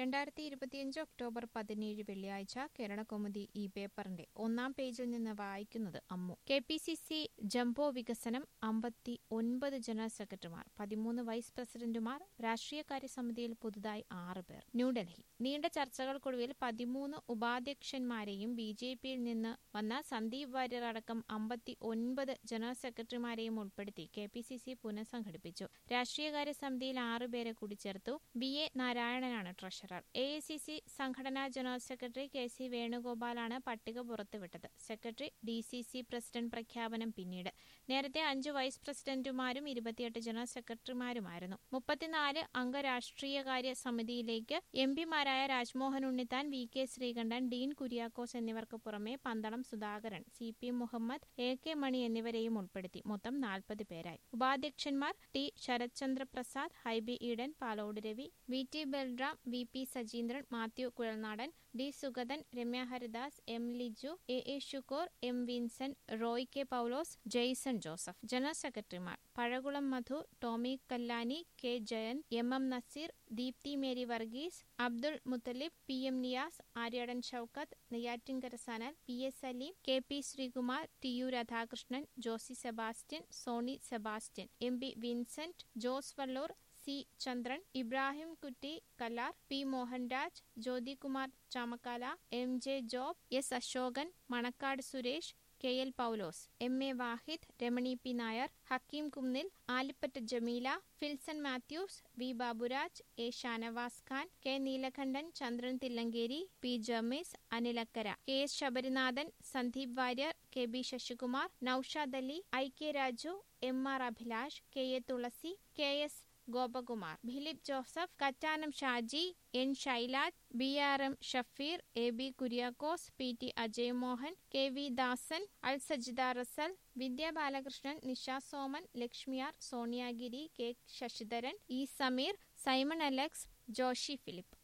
രണ്ടായിരത്തി ഇരുപത്തിയഞ്ച് ഒക്ടോബർ പതിനേഴ് വെള്ളിയാഴ്ച കേരളകൗമുദി ഈ പേപ്പറിന്റെ ഒന്നാം പേജിൽ നിന്ന് വായിക്കുന്നത് Ammu K P C C jumbo വികസനം അമ്പത്തി ഒൻപത് ജനറൽ സെക്രട്ടറിമാർ പതിമൂന്ന് വൈസ് പ്രസിഡന്റുമാർ രാഷ്ട്രീയകാര്യ സമിതിയിൽ പുതുതായി ആറ് പേർ ന്യൂഡൽഹി നീണ്ട ചർച്ചകൾക്കൊടുവിൽ പതിമൂന്ന് ഉപാധ്യക്ഷന്മാരെയും ബി ജെ പിയിൽ നിന്ന് വന്ന സന്ദീപ് വാര്യർ അടക്കം അമ്പത്തി ഒൻപത് ജനറൽ സെക്രട്ടറിമാരെയും ഉൾപ്പെടുത്തി കെ പി സി സി പുനഃസംഘടിപ്പിച്ചു രാഷ്ട്രീയകാര്യ സമിതിയിൽ ആറുപേരെ കൂടി ചേർത്തു ബി എ നാരായണനാണ് treasurer A I C C സംഘടനാ ജനറൽ സെക്രട്ടറി കെ സി വേണുഗോപാലാണ് പട്ടിക പുറത്തുവിട്ടത് secretary D C C president പ്രഖ്യാപനം പിന്നീട് നേരത്തെ അഞ്ച് വൈസ് പ്രസിഡന്റുമാരും ഇരുപത്തിയെട്ട് ജനറൽ സെക്രട്ടറിമാരുമായിരുന്നു മുപ്പത്തിനാല് അംഗ രാഷ്ട്രീയകാര്യ സമിതിയിലേക്ക് എം പിമാരായ രാജ്മോഹൻ ഉണ്ണിത്താൻ വി കെ ശ്രീകണ്ഠൻ ഡീൻ കുര്യാക്കോസ് എന്നിവർക്ക് പുറമെ Pandalam Sudhakaran C P Muhammad A K Mani എന്നിവരെയും ഉൾപ്പെടുത്തി മൊത്തം നാൽപ്പത് പേരായി ഉപാധ്യക്ഷന്മാർ T Sarathchandra Prasad Hibi Eden Palode Ravi V T Balram V P Sajeendran Mathew Kuzhalnadan D Sugathan Ramya Haridas M Liju A A Shukoor M Vincent Roy K Paulose Jaison Joseph general സെക്രട്ടറിമാർ Pazhakulam Madhu Tomy Kallani K Jayan M M Naseer Deepthi Mary Varghese Abdul Muthalib P M Niyas Aryadan Shoukath Neyyattinkara Sanal P S Saleem K P Sreekumar T U Radhakrishnan Josy Sebastian Sony Sebastian M P Vincent Jose Vallur C Chandran Ibrahim Kutty Kallar P Mohanraj Jyothikumar Chamakkala M J Job S Asokan Manakkad Suresh K L Paulose M A Vahid Ramani P Nair Hakeem Kunnil Alippatta Jameela Filson Mathews V Baburaj A Shanavas Khan K Neelakantan Chandran Thillankeri P Jamees Anilakkara K S Sabarinathan Sandeep Warrier K B Sasikumar Noushad Ali I K Raju M R Abhilash K A Thulasi K S Gopakumar Philip Joseph Kattanam Shaji N Shailaj B R M Shafeer A B Kuriakose P T Ajay Mohan K V Dasan Al Sajida Rasal Vidya Balakrishnan Nisha Soman Lakshmiyar Sonia Giri K Sasidharan E Sameer Simon Alex Joshy Philip